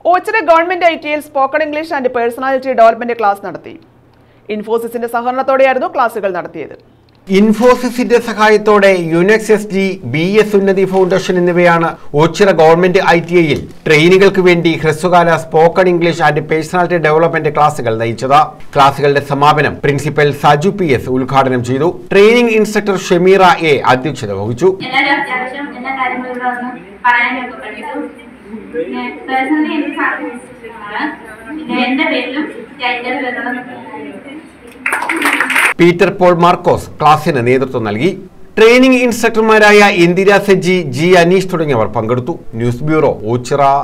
Ochira government I ടിയിൽ spoken English and personality development class നടത്തി ഇൻഫോസിസിന്റെ സഹകരണത്തോടെയായിരുന്നു ക്ലാസുകൾ നടത്തിയത് ഇൻഫോസിസിന്റെ സഹായത്തോടെ യുനെക്സ് S G B S Unnathi foundation എന്നിവയാണ് ഓച്ചിറ ഗവൺമെന്റ് ഐ ടി ഐയിൽ ട്രെയിനികൾക്ക് വേണ്ടി ഹ്രസ്വകാല spoken English and personality development ക്ലാസുകൾ നയിച്ചത് ക്ലാസുകളുടെ സമാപനം പ്രിൻസിപ്പൽ സജു പി എസ് ഉദ്ഘാടനം ചെയ്തു ട്രെയിനിംഗ് ഇൻസ്ട്രക്ടർ ഷെമീറ എ അധ്യക്ഷത വഹിച്ചു എല്ലാവരും അത്യാവശ്യം എല്ലാ കാര്യങ്ങളും ഇവിടെ വന്ന് പറയാനൊക്കെ പഠിച്ചു പിന്നെ പേഴ്സണലി എനിക്ക് സാധിച്ചിട്ടുള്ളതാണ് പിന്നെ എന്റെ പേരിലും ടൈറ്റൽ വരണം പീറ്റർ പോൾ മാർക്കോസ് ക്ലാസിന് നേതൃത്വം നൽകി ട്രെയിനിംഗ് ഇൻസ്ട്രക്ടർമാരായ ഇന്ദിര സെജി ജി അനീഷ് തുടങ്ങിയവർ പങ്കെടുത്തു ന്യൂസ് ബ്യൂറോ ഓച്ചിറ